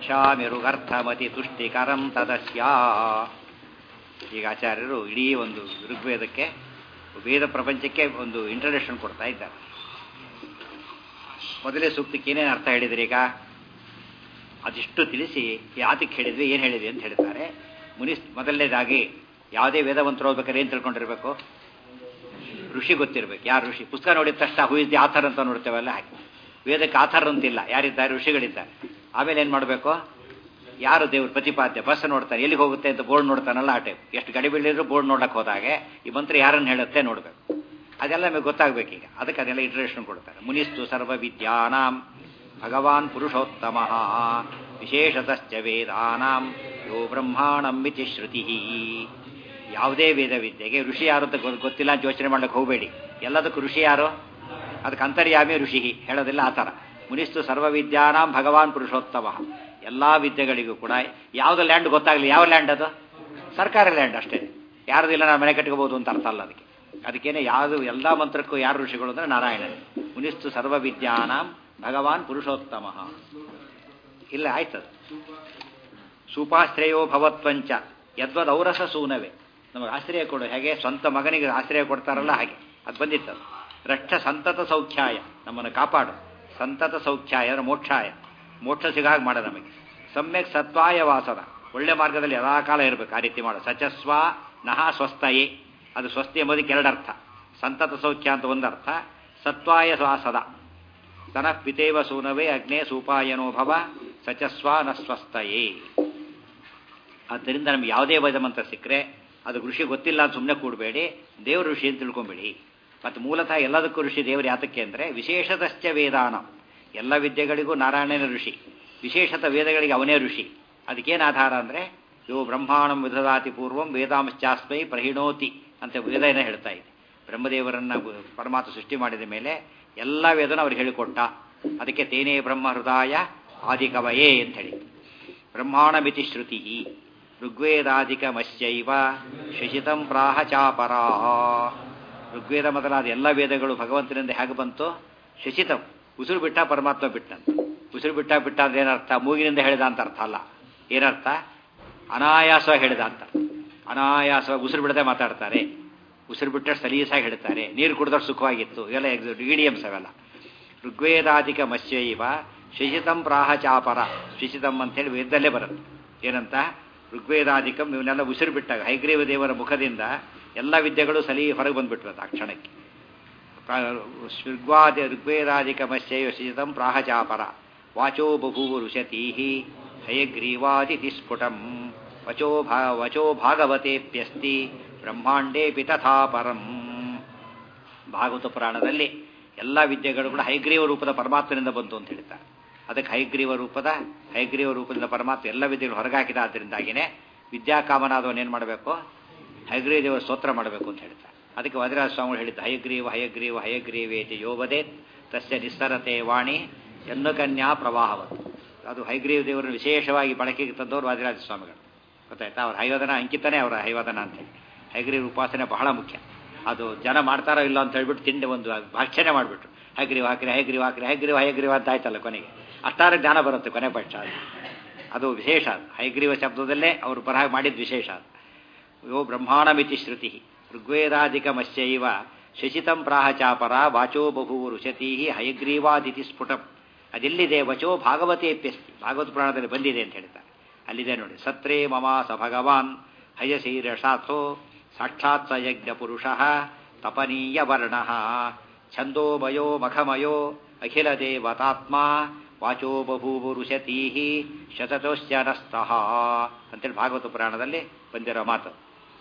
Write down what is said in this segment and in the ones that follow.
ವಕ್ಷ್ಯಾಮಿರುಗರ್ಥಮತಿ ತುಷ್ಟಿಕರಂ ತದಸ್ಯ ಈಗ ಆಚಾರ್ಯರು ಇಡೀ ಒಂದು ಋಗ್ವೇದಕ್ಕೆ ವೇದ ಪ್ರಪಂಚಕ್ಕೆ ಒಂದು ಇಂಟ್ರಡಕ್ಷನ್ ಕೊಡ್ತಾ ಇದ್ದಾರೆ ಮೊದಲೇ ಸೂಕ್ತಕ್ಕೆ ಏನೇನು ಅರ್ಥ ಹೇಳಿದ್ರಿ ಈಗ ಅದಿಷ್ಟು ತಿಳಿಸಿ ಯಾತಕ್ಕೆ ಹೇಳಿದ್ವಿ ಏನು ಹೇಳಿದ್ವಿ ಅಂತ ಹೇಳ್ತಾರೆ ಮುನಿಸ್ ಮೊದಲನೇದಾಗಿ ಯಾವುದೇ ವೇದವಂತರು ಹೋಗ್ಬೇಕಾದ್ರೆ ಏನು ತಿಳ್ಕೊಂಡಿರ್ಬೇಕು ಋಷಿ ಗೊತ್ತಿರ್ಬೇಕು ಯಾರು ಋಷಿ ಪುಸ್ತಕ ನೋಡಿದ ತಕ್ಷಣ ಹೂ ಇಸ್ ದಿ ಆಥರ್ ಅಂತ ನೋಡ್ತೇವಲ್ಲ ಹಾಗೆ ವೇದಕ್ಕೆ ಆಥರ್ ಅಂತಿಲ್ಲ ಯಾರಿದ್ದಾರೆ ಋಷಿಗಳಿದ್ದಾರೆ ಆಮೇಲೆ ಏನು ಮಾಡಬೇಕು ಯಾರು ದೇವ್ರ ಪ್ರತಿಪಾದ್ಯ ಬಸ್ ನೋಡ್ತಾನೆ ಎಲ್ಲಿಗೆ ಹೋಗುತ್ತೆ ಅಂತ ಬೋರ್ಡ್ ನೋಡ್ತಾನಲ್ಲ ಆ ಟೈಪ್ ಎಷ್ಟು ಗಡಿ ಬೀಳಿದ್ರು ಬೋರ್ಡ್ ನೋಡಕ್ಕೆ ಹೋದಾಗೆ ಈ ಮಂತ್ರ ಯಾರನ್ನು ಹೇಳುತ್ತೆ ನೋಡಬೇಕು ಅದೆಲ್ಲ ನಮಗೆ ಗೊತ್ತಾಗಬೇಕೀಗ ಅದಕ್ಕೆ ಅದೆಲ್ಲ ಇಂಟ್ರಡಕ್ಷನ್ ಕೊಡ್ತಾರೆ ಮುನಿಸ್ತು ಸರ್ವ ವಿದ್ಯಾನಾಂ ಭಗವಾನ್ ಪುರುಷೋತ್ತಮ ವಿಶೇಷತಶ್ಚ ವೇದಾನಾಂ ಯೋ ಬ್ರಹ್ಮಾಣಂ ಮಿತಿ ಶ್ರುತಿ ಯಾವುದೇ ವೇದ ವಿದ್ಯೆಗೆ ಋಷಿ ಯಾರು ಅಂತ ಗೊ- ಗೊತ್ತಿಲ್ಲ ಅಂತ ಯೋಚನೆ ಮಾಡ್ಲಿಕ್ಕೆ ಹೋಗಬೇಡಿ ಎಲ್ಲದಕ್ಕೂ ಋಷಿ ಯಾರು ಅದಕ್ಕೆ ಅಂತರ್ಯಾಮಿ ಋಷಿ ಹೇಳೋದಿಲ್ಲ ಆ ಥರ ಮುನಿಸ್ತು ಸರ್ವ ವಿದ್ಯಾನಾಂ ಭಗವಾನ್ ಪುರುಷೋತ್ತಮ ಎಲ್ಲ ವಿದ್ಯೆಗಳಿಗೂ ಕೂಡ ಯಾವುದು ಲ್ಯಾಂಡ್ ಗೊತ್ತಾಗಲಿ ಯಾವ ಲ್ಯಾಂಡ್ ಅದು ಸರ್ಕಾರಿ ಲ್ಯಾಂಡ್ ಅಷ್ಟೇ ಯಾರ್ದಿಲ್ಲ ನಾನು ಮನೆ ಕಟ್ಕೋಬಹುದು ಅಂತ ಅರ್ಥ ಅಲ್ಲ ಅದಕ್ಕೆ ಅದಕ್ಕೇನೆ ಯಾವುದು ಎಲ್ಲ ಮಂತ್ರಕ್ಕೂ ಯಾರು ಋಷಿಗಳು ಅಂದ್ರೆ ನಾರಾಯಣನೇ ಮುನಿಸ್ತು ಸರ್ವ ವಿದ್ಯಾನಾಂ ಭಗವಾನ್ ಪುರುಷೋತ್ತಮ ಇಲ್ಲ ಆಯ್ತದ ಸುಪಾಶ್ರಯೋ ಭವತ್ವಂಚ ಯದ್ವದ್ ಔರಸ ಸೂನವೇ ನಮಗೆ ಆಶ್ರಯ ಕೊಡು ಹೇಗೆ ಸ್ವಂತ ಮಗನಿಗೆ ಆಶ್ರಯ ಕೊಡ್ತಾರಲ್ಲ ಹಾಗೆ ಅದು ಬಂದಿತ್ತದು ರಕ್ಷ ಸಂತತ ಸೌಖ್ಯಾಯ ನಮ್ಮನ್ನು ಕಾಪಾಡು ಸಂತತ ಸೌಖ್ಯಾಯ ಅಂದ್ರೆ ಮೋಕ್ಷಾಯ ಮೋಕ್ಷ ಸಿಗಾಗ ಮಾಡ ನಮಗೆ ಸಮ್ಯಕ್ ಸತ್ವಾಯ ವಾಸದ ಒಳ್ಳೆ ಮಾರ್ಗದಲ್ಲಿ ಯಥಾಕಾಲ ಇರಬೇಕು ಆ ರೀತಿ ಮಾಡು ಸಚಸ್ವ ನಹ ಸ್ವಸ್ಥಯೇ ಅದು ಸ್ವಸ್ತಿ ಎಂಬುದಕ್ಕೆ ಎರಡರ್ಥ ಸಂತತ ಸೌಖ್ಯ ಅಂತ ಒಂದರ್ಥ ಸತ್ವಾಯ ವಾಸದ ತನ ಪಿತೇವ ಸೂನವೇ ಅಗ್ನೇ ಸೂಪಾಯನೋ ಭವ ಸಚಸ್ವ ನ ಸ್ವಸ್ಥಯೇ ಆದ್ದರಿಂದ ನಮ್ಗೆ ಯಾವುದೇ ವೇದ ಮಂತ್ರ ಸಿಕ್ಕರೆ ಅದು ಋಷಿ ಗೊತ್ತಿಲ್ಲ ಅಂತ ಸುಮ್ಮನೆ ಕೂಡಬೇಡಿ ದೇವ್ರ ಋಷಿ ಅಂತ ತಿಳ್ಕೊಂಬೇಡಿ ಮತ್ತು ಮೂಲತಃ ಎಲ್ಲದಕ್ಕೂ ಋಷಿ ದೇವರು ಯಾತಕ್ಕೆ ಅಂದರೆ ವಿಶೇಷತಶ್ಚ ವೇದಾನ ಎಲ್ಲ ವಿದ್ಯೆಗಳಿಗೂ ನಾರಾಯಣನ ಋಷಿ ವಿಶೇಷತ ವೇದಗಳಿಗೆ ಅವನೇ ಋಷಿ ಅದಕ್ಕೇನು ಆಧಾರ ಅಂದರೆ ಇವು ಬ್ರಹ್ಮಾಣಂ ವಿಧದಾತಿ ಪೂರ್ವಂ ವೇದಾಂಶ್ಚಾಸ್ಮೈ ಪ್ರಹಿಣೋತಿ ಅಂತ ವೇದ ಏನೋ ಹೇಳ್ತಾ ಇದೆ ಬ್ರಹ್ಮದೇವರನ್ನ ಪರಮಾತ್ಮ ಸೃಷ್ಟಿ ಮಾಡಿದ ಮೇಲೆ ಎಲ್ಲ ವೇದನ ಅವ್ರಿಗೆ ಹೇಳಿಕೊಟ್ಟ ಅದಕ್ಕೆ ತೇನೇ ಬ್ರಹ್ಮ ಹೃದಯ ಆದಿಕವಯೇ ಅಂತ ಹೇಳಿ ಬ್ರಹ್ಮಾಣ ಮಿತಿ ಶ್ರುತಿ ಋಗ್ವೇದಾಧಿಕಮಶ್ಚೈವ ಶಶಿತಂ ಪ್ರಾಹ ಚಾಪರಾ ಋಗ್ವೇದ ಮೊದಲಾದ ಎಲ್ಲ ವೇದಗಳು ಭಗವಂತನಿಂದ ಹೇಗೆ ಬಂತು ಶಶಿತಂ ಉಸಿರು ಬಿಟ್ಟ ಪರಮಾತ್ಮ ಬಿಟ್ಟಂತ ಉಸಿರು ಬಿಟ್ಟ ಬಿಟ್ಟ ಅಂದ್ರೆ ಏನರ್ಥ ಮೂಗಿನಿಂದ ಹೇಳಿದ ಅಂತ ಅರ್ಥ ಅಲ್ಲ ಏನರ್ಥ ಅನಾಯಾಸವಾಗಿ ಹೇಳಿದ ಅಂತ ಅನಾಯಾಸವಾಗಿ ಉಸಿರು ಬಿಡದೆ ಮಾತಾಡ್ತಾರೆ ಉಸಿರು ಬಿಟ್ಟ ಸಲೀಸಾಗಿ ಹೇಳ್ತಾರೆ ನೀರು ಕುಡಿದಷ್ಟು ಸುಖವಾಗಿತ್ತು ಇವೆಲ್ಲ ಇಡಿಯಮ್ಸ್ ಅವೆಲ್ಲ ಋಗ್ವೇದಾಧಿಕ ಮತ್ಸ್ಯೈವ ಶಶಿತಂ ಪ್ರಾಹ ಚಾಪರ ಶಶಿತಂ ಅಂತೇಳಿ ವೇದದಲ್ಲೇ ಬರುತ್ತೆ ಏನಂತ ಋಗ್ವೇದಾಧಿಕಂ ಇವನ್ನೆಲ್ಲ ಉಸಿರು ಬಿಟ್ಟಾಗ ಹೈಗ್ರೀವ ದೇವರ ಮುಖದಿಂದ ಎಲ್ಲ ವಿದ್ಯೆಗಳು ಸಲಿ ಹೊರಗೆ ಬಂದ್ಬಿಟ್ರು ಆ ಕ್ಷಣಕ್ಕೆ ಋಗ್ವಾದಿ ಋಗ್ವೇದಾಧಿಕ ಮತ್ಸ್ಯೈವ ಶಶಿತಂ ಪ್ರಾಹ ಚಾಪರ ವಾಚೋ ಬಭೂವ ಋಷತೀ ಹಯಗ್ರೀವಾದಿತಿ ಸ್ಫುಟಂ ವಚೋ ಭಾ ವಚೋ ಭಾಗವತೇಪ್ಯಸ್ತಿ ಬ್ರಹ್ಮಾಂಡೇಪಿ ತಥಾ ಪರಂ ಭಾಗವತ ಪುರಾಣದಲ್ಲಿ ಎಲ್ಲ ವಿದ್ಯೆಗಳು ಕೂಡ ಹೈಗ್ರೀವ ರೂಪದ ಪರಮಾತ್ಮನಿಂದ ಬಂತು ಅಂತ ಹೇಳ್ತಾರೆ ಅದಕ್ಕೆ ಹೈಗ್ರೀವ ರೂಪದ ಹೈಗ್ರೀವ ರೂಪದಿಂದ ಪರಮಾತ್ಮ ಎಲ್ಲ ವಿದ್ಯೆಗಳು ಹೊರಗಾಕಿದ ಆದ್ದರಿಂದಾಗಿನೇ ವಿದ್ಯಾಕಾಮನಾದವನು ಏನು ಮಾಡಬೇಕು ಹೈಗ್ರೀವ ದೇವರ ಸ್ತೋತ್ರ ಮಾಡಬೇಕು ಅಂತ ಹೇಳ್ತಾರೆ ಅದಕ್ಕೆ ವಜ್ರರಾಜ ಸ್ವಾಮಿಗಳು ಹೇಳಿದ್ದು ಹಯಗ್ರೀವ ಹಯಗ್ರೀವ ಹಯಗ್ರೀವೇತಿ ಯೋಬದೆ ತಸ್ಯ ನಿಸ್ಸರತೆ ವಾಣಿ ಎನ್ನು ಕನ್ಯಾ ಪ್ರವಾಹವತ್ತು ಅದು ಹೈಗ್ರೀವ ದೇವರನ್ನು ವಿಶೇಷವಾಗಿ ಬಳಕೆಗೆ ತಂದವರು ವಾದಿರಾಜ ಸ್ವಾಮಿಗಳು ಗೊತ್ತಾಯ್ತಾ ಅವ್ರ ಹೈವದನ ಅಂಕಿತನೇ ಅವರ ಹೈವದನ ಅಂತೇಳಿ ಹೈಗ್ರೀವ ಉಪಾಸನೆ ಬಹಳ ಮುಖ್ಯ ಅದು ಜನ ಮಾಡ್ತಾರೋ ಇಲ್ಲ ಅಂತ ಹೇಳ್ಬಿಟ್ಟು ತಿಂಡಿ ಒಂದು ಭಾಷಣೆ ಮಾಡಿಬಿಟ್ರು ಹೈಗ್ರೀವ ಹಾಕಿರಿ ಹೈಗ್ರೀವ ಹಾಕಿರಿ ಹೈಗ್ರೀವ ಹೈಗ್ರೀವ ಅಂತ ಆಯ್ತಲ್ಲ ಕೊನೆಗೆ ಅಷ್ಟಾರ ಜ್ಞಾನ ಬರುತ್ತೆ ಕೊನೆ ಪಕ್ಷ ಅದು ಅದು ವಿಶೇಷ ಅದು ಹೈಗ್ರೀವ ಶಬ್ದದಲ್ಲೇ ಅವರು ಬರಹ ಮಾಡಿದ ವಿಶೇಷ ಅದು ಯೋ ಬ್ರಹ್ಮಾಣಮಿತಿ ಶ್ರುತಿ ಋಗ್ವೇದಾಧಿಕಮಶ್ಚೈವ ಶಶಿತಂ ಪ್ರಾಹಚಾಪರ ವಾಚೋ ಬಹು ಋಷತೀ ಹಯಗ್ರೀವಾದಿತಿ ಸ್ಫುಟಂ ಅದೆಲ್ಲಿದೆ ವಚೋ ಭಾಗವತೇಪ್ಯಸ್ತಿ ಭಾಗವತ ಪುರಾಣದಲ್ಲಿ ಬಂದಿದೆ ಅಂತ ಹೇಳ್ತಾರೆ ಅಲ್ಲಿದೆ ನೋಡಿ ಸತ್ರೇ ಮಮಾಸ ಭಗವಾನ್ ಹಯಶೀರಶಾಥೋ ಸಾಕ್ಷಾತ್ ಸ ಯಜ್ಞ ಪುರುಷ ತಪನೀಯ ವರ್ಣ ಛಂದೋಮಯೋ ಮಖಮಯೋ ಅಖಿಲ ದೇವತಾತ್ಮ ವಾಚೋ ಬಭೂವು ಋಷತೀ ಶತತೋಶ್ಚನಸ್ತಃ ಅಂತೇಳಿ ಭಾಗವತ ಪುರಾಣದಲ್ಲಿ ಬಂದಿರೋ ಮಾತು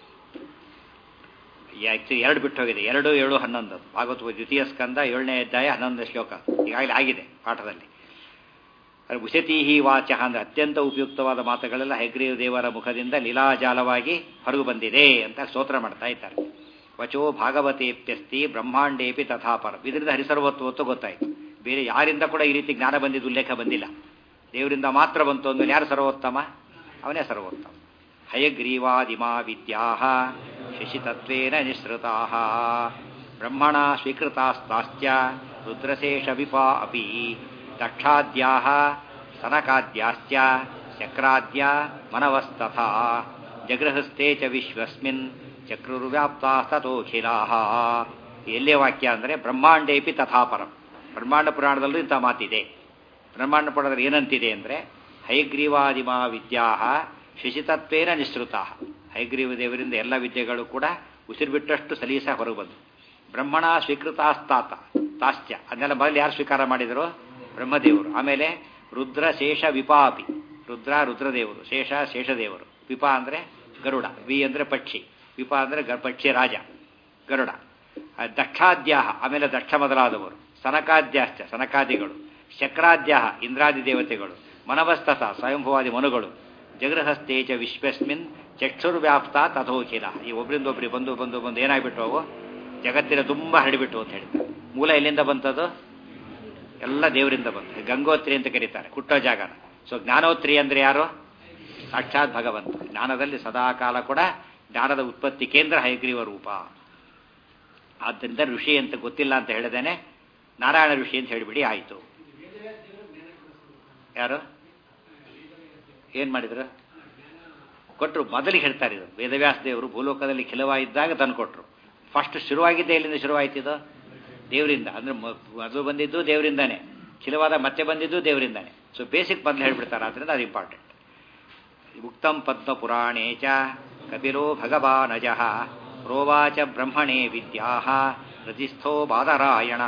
ಆಕ್ಚುಲಿ ಎರಡು ಬಿಟ್ಟು ಹೋಗಿದೆ ಎರಡು ಏಳು ಹನ್ನೊಂದು ಭಾಗವತ ದ್ವಿತೀಯ ಸ್ಕಂದ ಏಳನೇ ಅಧ್ಯಾಯ ಹನ್ನೊಂದನೇ ಶ್ಲೋಕ ಈಗಾಗಲೇ ಆಗಿದೆ ಪಾಠದಲ್ಲಿ ಉಷತೀಹಿ ವಾಚ ಅಂದ್ರೆ ಅತ್ಯಂತ ಉಪಯುಕ್ತವಾದ ಮಾತುಗಳೆಲ್ಲ ಹೆಗ್ರೀವ ದೇವರ ಮುಖದಿಂದ ಲೀಲಾಜಾಲವಾಗಿ ಹೊರಗು ಬಂದಿದೆ ಅಂತ ಸ್ತೋತ್ರ ಮಾಡ್ತಾ ಇದ್ದಾರೆ ವಚೋ ಭಾಗವತೇಪ್ಯಸ್ತಿ ಬ್ರಹ್ಮಾಂಡೇಪಿ ತಥಾಪರ ಇದರಿಂದ ಹರಿಸರ್ವತ್ವತ್ತು ಗೊತ್ತಾಯಿತು ಬೇರೆ ಯಾರಿಂದ ಕೂಡ ಈ ರೀತಿ ಜ್ಞಾನ ಬಂದಿದ್ದು ಉಲ್ಲೇಖ ಬಂದಿಲ್ಲ ದೇವರಿಂದ ಮಾತ್ರ ಬಂತು ಅಂದಮೇಲೆ ಯಾರು ಸರ್ವೋತ್ತಮ ಅವನೇ ಸರ್ವೋತ್ತಮ ಹಯಗ್ರೀವಾದಿಮಾ ವಿದ್ಯಾ ಶಶಿತತ್ವೇನ ನಿಸೃತಾ ಬ್ರಹ್ಮಣ ಸ್ವೀಕೃತಾಸ್ತಾಶ್ಚ ರುದ್ರಶೇಷ ವಿಪಾ ಅಪಿ ದಕ್ಷಾದ್ಯಾ ಸನಕಾದ್ಯಾಶ್ಚ ಚಕ್ರಾದ್ಯ ಮನವಸ್ತಥಾ ಜಗೃಹಸ್ಥೆ ಚ ವಿಶ್ವಸ್ಮಿನ್ ಚಕ್ರುರ್ವ್ಯಾಪ್ತಾ ತಥೋಖಿಲಾ ಎಲ್ಲೇ ವಾಕ್ಯ ಅಂದರೆ ಬ್ರಹ್ಮಾಂಡೇಪಿ ತಥಾಪರಂ ಬ್ರಹ್ಮಾಂಡ ಪುರಾಣದಲ್ಲೂ ಇಂಥ ಮಾತಿದೆ ಬ್ರಹ್ಮಾಂಡ ಪುರಾಣದಲ್ಲಿ ಏನಂತಿದೆ ಅಂದರೆ ಹೈಗ್ರೀವಾದಿಮಾ ವಿದ್ಯಾ ಶಿಶಿತತ್ವೇನ ನಿಸೃತ ಹೈಗ್ರೀವ ದೇವರಿಂದ ಎಲ್ಲ ವಿದ್ಯೆಗಳು ಕೂಡ ಉಸಿರುಬಿಟ್ಟಷ್ಟು ಸಲೀಸ ಹೊರಬಂದು ಬ್ರಹ್ಮಣ ಸ್ವೀಕೃತಾಸ್ತಾತ ತಾಶ್ಚ ಅದನ್ನೆಲ್ಲ ಮೊದಲು ಯಾರು ಸ್ವೀಕಾರ ಮಾಡಿದರು ಬ್ರಹ್ಮದೇವರು ಆಮೇಲೆ ರುದ್ರ ಶೇಷ ವಿಪಾಪಿ ರುದ್ರ ರುದ್ರದೇವರು ಶೇಷ ಶೇಷದೇವರು ವಿಪ ಅಂದರೆ ಗರುಡ ವಿ ಅಂದರೆ ಪಕ್ಷಿ ವಿಪ ಅಂದರೆ ಗ ಪಕ್ಷಿ ರಾಜ ಗರುಡ ದಕ್ಷಾದ್ಯಾಹ ಆಮೇಲೆ ದಕ್ಷ ಮೊದಲಾದವರು ಸನಕಾದ್ಯಾಶ್ಚ ಸನಕಾದಿಗಳು ಶಕ್ರಾದ್ಯಾಹ ಇಂದ್ರಾದಿ ದೇವತೆಗಳು ಮನವಸ್ತಥ ಸ್ವಯಂಭವಾದಿ ಮನುಗಳು ಜಗೃಹಸ್ತೇಜ ವಿಶ್ವಸ್ಮಿನ್ ಚಕ್ಷುರ್ವ್ಯಾಪ್ತ ತಥೋಖಿಲ ಈ ಒಬ್ಬರಿಂದ ಒಬ್ಬರಿಗೆ ಬಂದು ಬಂದು ಬಂದು ಏನಾಗ್ಬಿಟ್ಟು ಅವು ಜಗತ್ತಿನ ತುಂಬ ಹರಡಿಬಿಟ್ಟು ಅಂತ ಹೇಳ್ತಾರೆ ಮೂಲ ಎಲ್ಲಿಂದ ಬಂತದು ಎಲ್ಲ ದೇವರಿಂದ ಬಂತು ಗಂಗೋತ್ರಿ ಅಂತ ಕರೀತಾರೆ ಹುಟ್ಟೋ ಜಾಗನ ಸೊ ಜ್ಞಾನೋತ್ರಿ ಅಂದ್ರೆ ಯಾರು ಸಾಕ್ಷಾತ್ ಭಗವಂತ ಜ್ಞಾನದಲ್ಲಿ ಸದಾಕಾಲ ಕೂಡ ಜ್ಞಾನದ ಉತ್ಪತ್ತಿ ಕೇಂದ್ರ ಹೈಗ್ರೀವ ರೂಪ ಆದ್ದರಿಂದ ಋಷಿ ಅಂತ ಗೊತ್ತಿಲ್ಲ ಅಂತ ಹೇಳಿದೇನೆ ನಾರಾಯಣ ಋಷಿ ಅಂತ ಹೇಳಿಬಿಡಿ ಆಯಿತು ಯಾರು ಏನು ಮಾಡಿದ್ರು ಕೊಟ್ಟರು ಮೊದಲಿಗೆ ಹೇಳ್ತಾರೆ ಇದು ವೇದವ್ಯಾಸ ದೇವರು ಭೂಲೋಕದಲ್ಲಿ ಖಿಲವ ಇದ್ದಾಗ ತಂದು ಕೊಟ್ಟರು ಫಸ್ಟ್ ಶುರುವಾಗಿದ್ದೆ ಎಲ್ಲಿಂದ ಶುರುವಾಯ್ತಿದು ದೇವರಿಂದ ಅಂದರೆ ಮೊದಲು ಬಂದಿದ್ದು ದೇವರಿಂದಾನೆ ಖಿಲವಾದ ಮತ್ತೆ ಬಂದಿದ್ದು ದೇವರಿಂದಾನೆ ಸೊ ಬೇಸಿಕ್ ಮೊದಲು ಹೇಳ್ಬಿಡ್ತಾರೆ ಆದ್ದರಿಂದ ಅದು ಇಂಪಾರ್ಟೆಂಟ್ ಉಕ್ತಂ ಪದ್ಮ ಪುರಾಣೇ ಚ ಕಪಿಲೋ ಭಗವಾನಜಃ ಪ್ರೋವಾಚ ಬ್ರಹ್ಮಣೇ ವಿದ್ಯಾ ರಜಿಸ್ಥೋ ಬಾದರಾಯಣ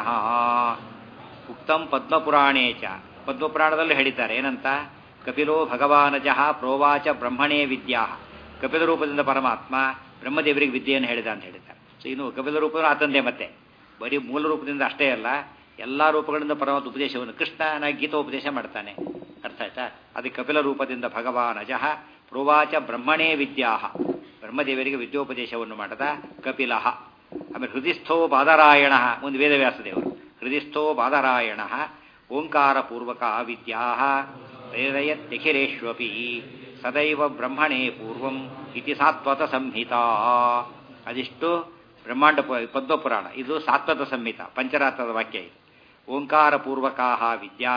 ಉಕ್ತಂ ಪದ್ಮಪುರಾಣೇ ಚ ಪದ್ಮಪುರಾಣದಲ್ಲೂ ಹೇಳಿದ್ದಾರೆ ಏನಂತ ಕಪಿಲೋ ಭಗವಾನಜಃ ಪ್ರೋವಾಚ ಬ್ರಹ್ಮಣೇ ವಿದ್ಯಾ ಕಪಿಲ ರೂಪದಿಂದ ಪರಮಾತ್ಮ ಬ್ರಹ್ಮದೇವರಿಗೆ ವಿದ್ಯೆಯನ್ನು ಹೇಳಿದ ಅಂತ ಹೇಳಿದ್ದಾರೆ ಸೊ ಇನ್ನು ಕಪಿಲ ರೂಪದ ಆತಂದೆ ಮತ್ತೆ ಬರೀ ಮೂಲ ರೂಪದಿಂದ ಅಷ್ಟೇ ಅಲ್ಲ ಎಲ್ಲ ರೂಪಗಳಿಂದ ಪರಮಾತ್ಮ ಉಪದೇಶವನ್ನು ಕೃಷ್ಣನ ಗೀತೋಪದೇಶ ಮಾಡ್ತಾನೆ ಅರ್ಥ ಆಯ್ತಾ ಅದಕ್ಕೆ ಕಪಿಲ ರೂಪದಿಂದ ಭಗವಾನ್ ಅಜಃ ಪ್ರೋವಾಚ ಬ್ರಹ್ಮಣೇ ವಿದ್ಯಾ ಬ್ರಹ್ಮದೇವರಿಗೆ ವಿದ್ಯೋಪದೇಶವನ್ನು ಮಾಡದ ಕಪಿಲ ಆಮೇಲೆ ಹೃದಿಸ್ಥೋ ಬಾದರಾಯಣ ಮುಂದೆ ವೇದವ್ಯಾಸ ದೇವರು ಹೃದಿಸ್ಥೋ ಬಾದರಾಯಣ ಓಂಕಾರ ಪೂರ್ವಕ ವಿದ್ಯಾ ಪ್ರೇರಯತ್ಯಖಿಲೇಶ್ವಪಿ ಸದೈವ ಬ್ರಹ್ಮಣೇ ಪೂರ್ವಂ ಇತಿ ಸಾತ್ವತ ಸಂಹಿತಾ ಅದಿಷ್ಟು ಬ್ರಹ್ಮಾಂಡ ಪದ್ಮಪುರಾಣ ಇದು ಸಾತ್ವತ ಸಂಹಿತ ಪಂಚರಾತ್ರದ ವಾಕ್ಯ ಇದು ಓಂಕಾರ ಪೂರ್ವಕಾ ವಿದ್ಯಾ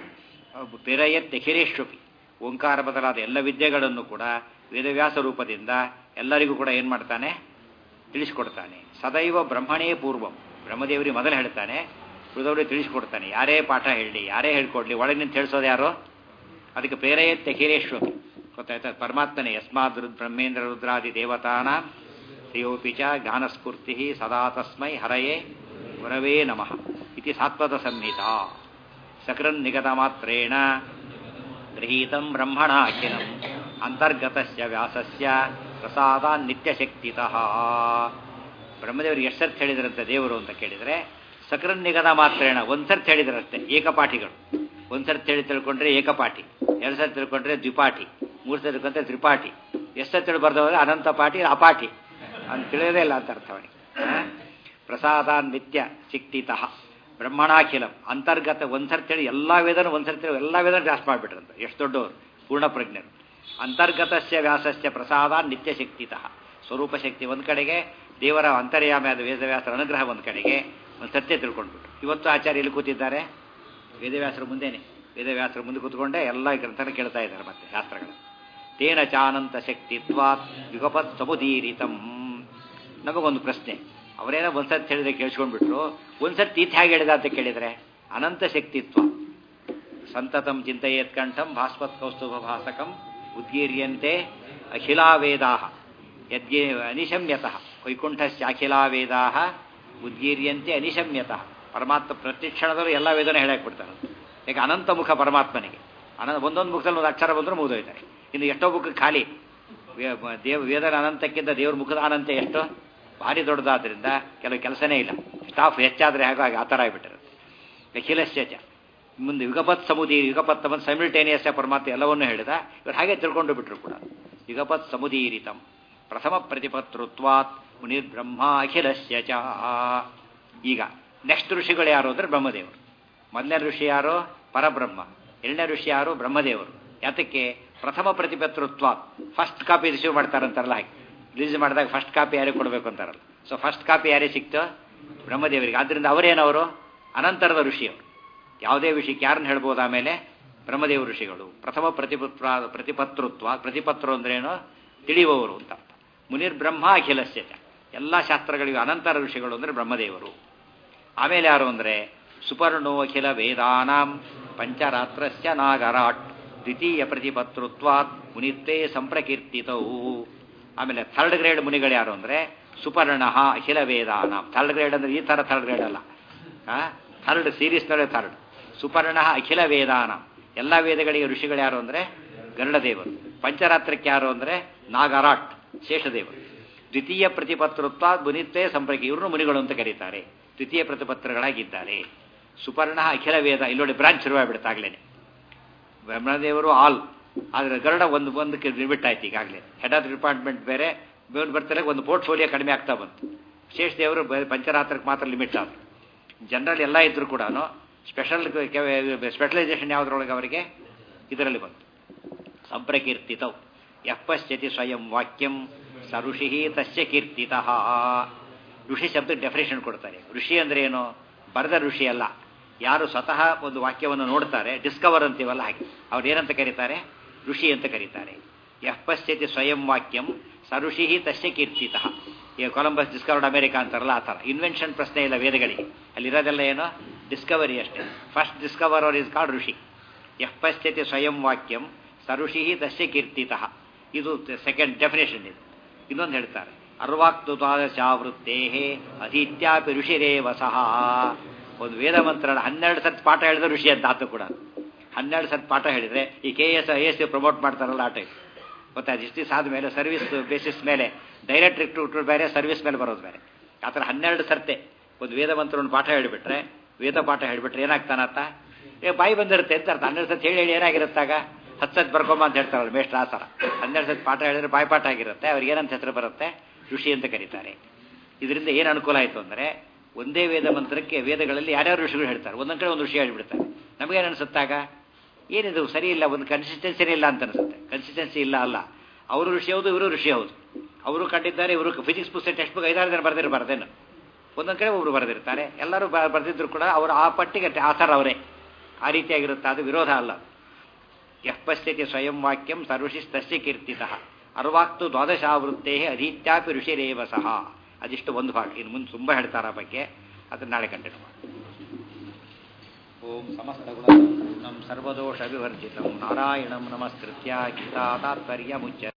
ಪ್ರೇರಯತ್ಯಖಿಲೇಶ್ವಪಿ ಓಂಕಾರ ಬದಲಾದ ಎಲ್ಲ ವಿದ್ಯೆಗಳನ್ನು ಕೂಡ ವೇದವ್ಯಾಸ ರೂಪದಿಂದ ಎಲ್ಲರಿಗೂ ಕೂಡ ಏನು ಮಾಡ್ತಾನೆ ತಿಳಿಸ್ಕೊಡ್ತಾನೆ ಸದೈವ ಬ್ರಹ್ಮಣೇ ಪೂರ್ವಂ ಬ್ರಹ್ಮದೇವರಿಗೆ ಮೊದಲು ಹೇಳ್ತಾನೆ ಉಳಿದವರಿಗೆ ತಿಳಿಸ್ಕೊಡ್ತಾನೆ ಯಾರೇ ಪಾಠ ಹೇಳಲಿ ಯಾರೇ ಹೇಳ್ಕೊಡ್ಲಿ ಒಳಗೆ ನಿಂತು ತಿಳಿಸೋದು ಯಾರು ಅದಕ್ಕೆ ಪ್ರೇರಯತ್ತೆ ಖೀರೇಶ್ವರಿ ಗೊತ್ತಾಯ್ತಾ ಪರಮಾತ್ಮನೇ ಯಸ್ಮಾದ್ ರುದ್ ಬ್ರಹ್ಮೇಂದ್ರ ರುದ್ರಾದಿ ದೇವತಾನ ಶ್ರೇಯೋಪಿ ಚ ಜ್ಞಾನಸ್ಫೂರ್ತಿ ಸದಾ ತಸ್ಮೈ ಹರಯೇ ಗುರವೇ ನಮಃ ಇತಿ ಸಾತ್ವತ ಸಂಹಿತ ಸಕೃನ್ ನಿಗತ ಮಾತ್ರೇಣ ಗೃಹೀತಂ ಬ್ರಹ್ಮಣ ಅಖಿಲಂ ಅಂತರ್ಗತಸ್ಯ ವ್ಯಾಸಸ್ಯ ಪ್ರಸಾದ ನಿತ್ಯಶಕ್ತಿತಃ ಬ್ರಹ್ಮದೇವರಿಗೆ ಎಷ್ಟು ಸರ್ತಿ ಹೇಳಿದ್ರಂತೆ ದೇವರು ಅಂತ ಕೇಳಿದರೆ ಸಕೃನ್ ನಿಗದ ಮಾತ್ರೇಣ ಒಂದು ಸರ್ತಿ ಹೇಳಿದ್ರಷ್ಟೇ ಏಕಪಾಠಿಗಳು ಒಂದು ಸರ್ತಿ ಹೇಳಿ ತಿಳ್ಕೊಂಡ್ರೆ ಏಕಪಾಠಿ ಎರಡು ಸರ್ತಿ ತಿಳ್ಕೊಂಡ್ರೆ ದ್ವಿಪಾಠಿ ಮೂರು ಸರ್ತಿ ತಿಳ್ಕೊಂಡ್ರೆ ತ್ರಿಪಾಠಿ ಎಷ್ಟು ಸರ್ತಿ ತಿಳಿ ಬರ್ದವ್ರೆ ಅನಂತ ಪಾಠಿ ಅಪಾಠಿ ಅಂತ ತಿಳಿಯೋದೇ ಇಲ್ಲ ಅಂತ ಅರ್ಥವನಿಗೆ ಪ್ರಸಾದ ನಿತ್ಯ ಶಿಕ್ತಿತಃ ಬ್ರಹ್ಮಣಾಖಿಲಂ ಅಂತರ್ಗತ ಒಂದ್ಸರ್ತಿ ಹೇಳಿ ಎಲ್ಲ ವೇದನ ಒಂದ್ಸರ್ತಿ ಎಲ್ಲ ವೇದನ ಜಾಸ್ತಿ ಮಾಡಿಬಿಟ್ರಂತ ಎಷ್ಟು ದೊಡ್ಡವರು ಪೂರ್ಣ ಪ್ರಜ್ಞರು ಅಂತರ್ಗತಸ್ಯ ವ್ಯಾಸಸ್ಯ ಪ್ರಸಾದ ನಿತ್ಯ ಶಕ್ತಿತಃ ಸ್ವರೂಪ ಶಕ್ತಿ ಒಂದು ಕಡೆಗೆ ದೇವರ ಅಂತರ್ಯಾಮಿಯಾದ ವೇದವ್ಯಾಸರ ಅನುಗ್ರಹ ಒಂದು ಕಡೆಗೆ ಒಂದು ಸತ್ಯ ತಿಳ್ಕೊಂಡ್ಬಿಟ್ಟು ಇವತ್ತು ಆಚಾರ್ಯ ಎಲ್ಲಿ ಕೂತಿದ್ದಾರೆ ವೇದವ್ಯಾಸರ ಮುಂದೆನೆ ವೇದವ್ಯಾಸರ ಮುಂದೆ ಕೂತ್ಕೊಂಡೇ ಎಲ್ಲ ಗ್ರಂಥನ ಕೇಳ್ತಾ ಇದ್ದಾರೆ ಮತ್ತೆ ಶಾಸ್ತ್ರಗಳು ತೇನ ಚಾನಂತ ಶಕ್ತಿತ್ವಾತ್ ಯುಗಪತ್ ಸಮುದೀರಿತಂ ನಮಗೊಂದು ಪ್ರಶ್ನೆ ಅವರೇನೋ ಒಂದ್ಸರ್ತಿ ಹೇಳಿದ್ರೆ ಕೇಳಿಸ್ಕೊಂಡ್ಬಿಟ್ರು ಒಂದ್ಸರ್ತಿ ಈತ ಹೇಗೆ ಹೇಳಿದ ಅಂತ ಕೇಳಿದರೆ ಅನಂತ ಶಕ್ತಿತ್ವ ಸಂತತಂ ಚಿಂತೆಯೇತ್ ಕಂಠಂ ಭಾಸ್ವತ್ ಕೌಸ್ತುಭ ಭಾಸಕಂ ಉದ್ಗೀರ್ಯಂತೆ ಅಖಿಲಾ ವೇದಾ ಯದ್ಗೇ ಅನಿಶಮ್ಯತಃ ವೈಕುಂಠಸ್ಯಾಖಿಲಾ ವೇದಾ ಉದ್ಗೀರ್ಯಂತೆ ಅನಿಶಮ್ಯತಃ ಪರಮಾತ್ಮ ಪ್ರತಿಕ್ಷಣದಲ್ಲೂ ಎಲ್ಲ ವೇದನ ಹೇಳಾಕ್ಬಿಡ್ತಾರೆ ಯಾಕೆ ಅನಂತ ಮುಖ ಪರಮಾತ್ಮನಿಗೆ ಅನಂತ ಒಂದೊಂದು ಮುಖದಲ್ಲಿ ಒಂದು ಅಕ್ಷರ ಬಂದರೂ ಮುಗಿದೋಯ್ತಾರೆ ಇನ್ನು ಎಷ್ಟೋ ಮುಖ ಖಾಲಿ ದೇವ ವೇದನ ಅನಂತಕ್ಕಿಂತ ದೇವ್ರ ಮುಖದ ಅನಂತ ಎಷ್ಟು ಭಾರಿ ದೊಡ್ಡದಾದ್ರಿಂದ ಕೆಲವು ಕೆಲಸನೇ ಇಲ್ಲ ಸ್ಟಾಫ್ ಹೆಚ್ಚಾದರೆ ಹಾಗಾಗಿ ಆ ಥರ ಆಗಿಬಿಟ್ಟಿರುತ್ತೆ ಅಖಿಲಶ್ಚ ಮುಂದೆ ಯುಗಪತ್ ಸಮುದಿ ಯುಗಪತ್ ಮತ್ತು ಸೈಮಿಲ್ಟೇನಿಯಸ್ ಪರಮಾತ್ಮ ಎಲ್ಲವನ್ನೂ ಹೇಳಿದ ಇವರು ಹಾಗೆ ತಿಳ್ಕೊಂಡು ಬಿಟ್ಟರು ಕೂಡ ಯುಗಪತ್ ಸಮುದೀರಿತಂ ಪ್ರಥಮ ಪ್ರತಿಪತೃತ್ವಾತ್ ಮುನಿರ್ಬ್ರಹ್ಮ ಅಖಿಲಸ್ಯ ಚ ಈಗ ನೆಕ್ಸ್ಟ್ ಋಷಿಗಳು ಯಾರು ಅಂದರೆ ಬ್ರಹ್ಮದೇವರು ಮೊದಲನೇ ಋಷಿ ಯಾರು ಪರಬ್ರಹ್ಮ ಎರಡನೇ ಋಷಿ ಯಾರು ಬ್ರಹ್ಮದೇವರು ಯಾತಕ್ಕೆ ಪ್ರಥಮ ಪ್ರತಿಪತೃತ್ವ ಫಸ್ಟ್ ಕಾಪಿ ರಿಸೀವ್ ಮಾಡ್ತಾರಂತಾರಲ್ಲ ಹಾಗೆ ರಿಲೀಸ್ ಮಾಡಿದಾಗ ಫಸ್ಟ್ ಕಾಪಿ ಯಾರಿಗೆ ಕೊಡಬೇಕು ಅಂತಾರಲ್ಲ ಸೊ ಫಸ್ಟ್ ಕಾಪಿ ಯಾರಿಗೆ ಸಿಕ್ತೋ ಬ್ರಹ್ಮದೇವರಿಗೆ ಆದ್ದರಿಂದ ಅವರೇನವರು ಅನಂತರದ ಋಷಿಯವರು ಯಾವುದೇ ವಿಷಯಕ್ಕೆ ಯಾರನ್ನ ಹೇಳ್ಬೋದು ಆಮೇಲೆ ಬ್ರಹ್ಮದೇವ ಋಷಿಗಳು ಪ್ರಥಮ ಪ್ರತಿಪತ್ರ ಪ್ರತಿಪತೃತ್ವ ಪ್ರತಿಪತ್ರು ಅಂದ್ರೇನು ತಿಳಿಯುವವರು ಅಂತ ಅರ್ಥ ಮುನಿರ್ ಬ್ರಹ್ಮ ಅಖಿಲಸ್ಯ ಚ. ಎಲ್ಲ ಶಾಸ್ತ್ರಗಳಿಗೂ ಅನಂತರ ಋಷಿಗಳು ಅಂದರೆ ಬ್ರಹ್ಮದೇವರು ಆಮೇಲೆ ಯಾರು ಅಂದರೆ ಸುಪರ್ಣೋ ಅಖಿಲ ವೇದಾನಾಂ ಪಂಚರಾತ್ರಸ್ಯ ನಾಗರಾಟ್ ದ್ವಿತೀಯ ಪ್ರತಿಪತೃತ್ವಾತ್ ಮುನಿತ್ತೇ ಸಂಪ್ರಕೀರ್ತಿತವು ಆಮೇಲೆ ಥರ್ಡ್ ಗ್ರೇಡ್ ಮುನಿಗಳು ಯಾರು ಅಂದರೆ ಸುಪರ್ಣ ಅಖಿಲ ವೇದಾನಾಂ ಥರ್ಡ್ ಗ್ರೇಡ್ ಅಂದರೆ ಈ ಥರ ಥರ್ಡ್ ಗ್ರೇಡ್ ಅಲ್ಲ ಥರ್ಡ್ ಸೀರೀಸ್ನಲ್ಲೇ ಥರ್ಡ್ ಸುಪರ್ಣ ಅಖಿಲ ವೇದಾನಾಂ ಎಲ್ಲ ವೇದಗಳಿಗೆ ಋಷಿಗಳು ಯಾರು ಅಂದರೆ ಗರುಡದೇವರು ಪಂಚರಾತ್ರಕ್ಕೆ ಯಾರು ಅಂದರೆ ನಾಗರಾಟ್ ಶೇಷದೇವರು ದ್ವಿತೀಯ ಪ್ರತಿಪತ್ರತ್ವ ಮುನಿತ್ತೇ ಸಂಪರ್ಕ ಇವ್ರನ್ನು ಮುನಿಗಳು ಅಂತ ಕರೀತಾರೆ ದ್ವಿತೀಯ ಪ್ರತಿಪತ್ರಗಳಾಗಿದ್ದಾರೆ ಸುಪರ್ಣ ಅಖಿಲ ವೇದ ಇಲ್ಲೊಡಿ ಬ್ರಾಂಚ್ ಶುರುವಾಗ್ಬಿಡುತ್ತಾಗ್ಲೇನೆ ಬ್ರಹ್ಮದೇವರು ಆಲ್ ಆದರೆ ಗರುಡ ಒಂದು ಒಂದಕ್ಕೆ ಲಿಮಿಟ್ ಆಯ್ತು ಈಗಾಗಲೇ ಹೆಡ್ ಆಫ್ ಡಿಪಾರ್ಟ್ಮೆಂಟ್ ಬೇರೆ ಬೇರೆ ಬರ್ತಾರೆ ಒಂದು ಪೋರ್ಟ್ಫೋಲಿಯೋ ಕಡಿಮೆ ಆಗ್ತಾ ಬಂತು ಶೇಷ ದೇವರು ಬ- ಪಂಚರಾತ್ರಕ್ಕೆ ಮಾತ್ರ ಲಿಮಿಟ್ ಆದರು ಜನರಲ್ ಎಲ್ಲ ಇದ್ದರೂ ಕೂಡ ಸ್ಪೆಷಲ್ ಸ್ಪೆಷಲೈಸೇಷನ್ ಯಾವುದ್ರೊಳಗೆ ಅವರಿಗೆ ಇದರಲ್ಲಿ ಬಂತು ಸಂಪ್ರಕೀರ್ತಿತವು ಯಃ ಪಶ್ಯತಿ ಸ್ವಯಂ ವಾಕ್ಯಂ ಸ ಋಷಿ ತಸ್ಯ ಕೀರ್ತಿತಃ ಋಷಿ ಶಬ್ದಕ್ಕೆ ಡೆಫಿನೇಷನ್ ಕೊಡ್ತಾರೆ ಋಷಿ ಅಂದ್ರೆ ಏನು ಬರೆದ ಋಷಿ ಅಲ್ಲ ಯಾರು ಸ್ವತಃ ಒಂದು ವಾಕ್ಯವನ್ನು ನೋಡ್ತಾರೆ ಡಿಸ್ಕವರ್ ಅಂತೀವಲ್ಲ ಹಾಗೆ ಅವ್ರು ಏನಂತ ಕರೀತಾರೆ ಋಷಿ ಅಂತ ಕರೀತಾರೆ ಯಃ ಪಶ್ಯತಿ ಸ್ವಯಂ ವಾಕ್ಯಂ ಸ ಋಷಿ ತಸ್ಯ ಕೀರ್ತಿತಃ ಈಗ ಕೊಲಂಬಸ್ ಡಿಸ್ಕವರ್ಡ್ ಅಮೆರಿಕ ಅಂತಾರಲ್ಲ ಆ ಥರ ಇನ್ವೆನ್ಷನ್ ಪ್ರಶ್ನೆ ಇಲ್ಲ ವೇದಗಳಿಗೆ ಅಲ್ಲಿರೋದೆಲ್ಲ ಏನು ಡಿಸ್ಕವರಿ ಅಷ್ಟೇ ಫಸ್ಟ್ ಡಿಸ್ಕವರ್ ಇಸ್ ಕಾಲ್ಡ್ ಋಷಿ ಯಃ ಪಶ್ಯತಿ ಸ್ವಯಂ ವಾಕ್ಯಂ ಸಋಷಿ ತಸ್ಯ ಕೀರ್ತಿತಃ ಇದು ಸೆಕೆಂಡ್ ಡೆಫಿನೇಷನ್ ಇದು ಇನ್ನೊಂದು ಹೇಳ್ತಾರೆ ಅರ್ವಾಕ್ತು ದ್ವಾದಶಾವೃತ್ತೇ ಅಧೀತ್ಯಾಪಿ ಋಷಿರೇವ ಸಹ ಒಂದು ವೇದ ಮಂತ್ರ ಹನ್ನೆರಡು ಸತ್ ಪಾಠ ಹೇಳಿದ್ರೆ ಋಷಿ ಅಂತ ಆತು ಕೂಡ ಹನ್ನೆರಡು ಸತ್ ಪಾಠ ಹೇಳಿದ್ರೆ ಈ K S I S promote ಮಾಡ್ತಾರಲ್ಲ ಆ ಟೈಪ್ ಗೊತ್ತಾಯ್ತು ಇಷ್ಟು ದಿವಸ ಆದಮೇಲೆ ಸರ್ವಿಸ್ ಬೇಸಿಸ್ ಮೇಲೆ ಡೈರೆಕ್ಟ್ ರಿಕ್ರೂಟ್ ಬೇರೆ ಸರ್ವಿಸ್ ಮೇಲೆ ಬರೋದು ಬೇರೆ ಆ ಥರ ಹನ್ನೆರಡು ಸರ್ತೆ ಒಂದು ವೇದ ಮಂತ್ರವನ್ನು ಪಾಠ ಹೇಳಿಬಿಟ್ರೆ ವೇದ ಪಾಠ ಹೇಳಿಬಿಟ್ರೆ ಏನಾಗ್ತಾನತ್ತ ಏ ಬಾಯಿ ಬಂದಿರುತ್ತೆ ಅಂತ ಅರ್ಥ ಹನ್ನೆರಡು ಸತಿ ಹೇಳಿ ಹೇಳಿ ಏನಾಗಿರುತ್ತಾಗ ಹತ್ತು ಸತಿ ಬರ್ಕೊಂಬ ಅಂತ ಹೇಳ್ತಾರಲ್ಲ ಮೇಷ್ಟ್ರ ಆ ಥರ ಹನ್ನೆರಡು ಸತಿ ಪಾಠ ಹೇಳಿದ್ರೆ ಬಾಯಿ ಪಾಠ ಆಗಿರುತ್ತೆ ಅವ್ರಿಗೆ ಏನಂತ ಹೆಸರು ಬರುತ್ತೆ ಋಷಿ ಅಂತ ಕರೀತಾರೆ ಇದರಿಂದ ಏನು ಅನುಕೂಲ ಆಯಿತು ಅಂದರೆ ಒಂದೇ ವೇದ ಮಂತ್ರಕ್ಕೆ ವೇದಗಳಲ್ಲಿ ಯಾರ್ಯಾವ ಋಷಿಗಳು ಹೇಳ್ತಾರೆ ಒಂದೊಂದು ಕಡೆ ಒಂದು ಋಷಿ ಹೇಳ್ಬಿಡ್ತಾರೆ ನಮಗೇನು ಅನಿಸುತ್ತಾಗ ಏನಿದು ಸರಿ ಇಲ್ಲ ಒಂದು ಕನ್ಸಿಸ್ಟೆನ್ಸಿನೇ ಇಲ್ಲ ಅಂತ ಅನಿಸುತ್ತೆ ಕನ್ಸಿಸ್ಟೆನ್ಸಿ ಇಲ್ಲ ಅಲ್ಲ ಅವರು ಋಷಿ ಹೌದು ಇವರು ಋಷಿ ಹೌದು ಅವರು ಕಂಡಿದ್ದಾರೆ ಇವರು ಫಿಸಿಕ್ಸ್ ಪುಸ್ತಕ ಟೆಕ್ಸ್ಟ್ ಬುಕ್ ಐದಾರು ಜನ ಬರೆದಿರಬಾರ್ದೇನು ಒಂದೊಂದು ಕಡೆ ಒಬ್ರು ಬರೆದಿರ್ತಾರೆ ಎಲ್ಲರೂ ಬ- ಬರೆದಿದ್ರು ಕೂಡ ಅವರು ಆ ಪಟ್ಟಿಗೆ ಆಥರ್ ಅವರೇ ಆ ರೀತಿಯಾಗಿರುತ್ತೆ ಅದು ವಿರೋಧ ಅಲ್ಲ ಯಃ ಪಶ್ಯತಿ ಸ್ವಯಂ ವಾಕ್ಯಂ ಸರ್ವಶಿಸ್ತಸ್ಯ ಕೀರ್ತಿತಃ ಅರ್ವಾಕ್ತು ದ್ವಾದಶಾವೃತ್ತೇ ಅಧೀತ್ಯಾಪಿ ಋಷಿರೇವ ಸಹ ಅದಿಷ್ಟು ಒಂದು ಭಾಗ ಇನ್ನು ಮುಂದೆ ತುಂಬ ಹೇಳ್ತಾರೆ ಆ ಬಗ್ಗೆ ಅದನ್ನು ನಾಳೆ ಕಂಟಿನ್ಯೂ ಮಾಡಿ ಓಂ ಸಮಸ್ತಗುಣಪೂರ್ಣಂ ಸರ್ವದೋಷ ವಿವರ್ಜಿತಂ ನಾರಾಯಣಂ ನಮಸ್ಕೃತ್ಯ ಗೀತಾ ತಾತ್ಪರ್ಯ ಮುಚ್ಚ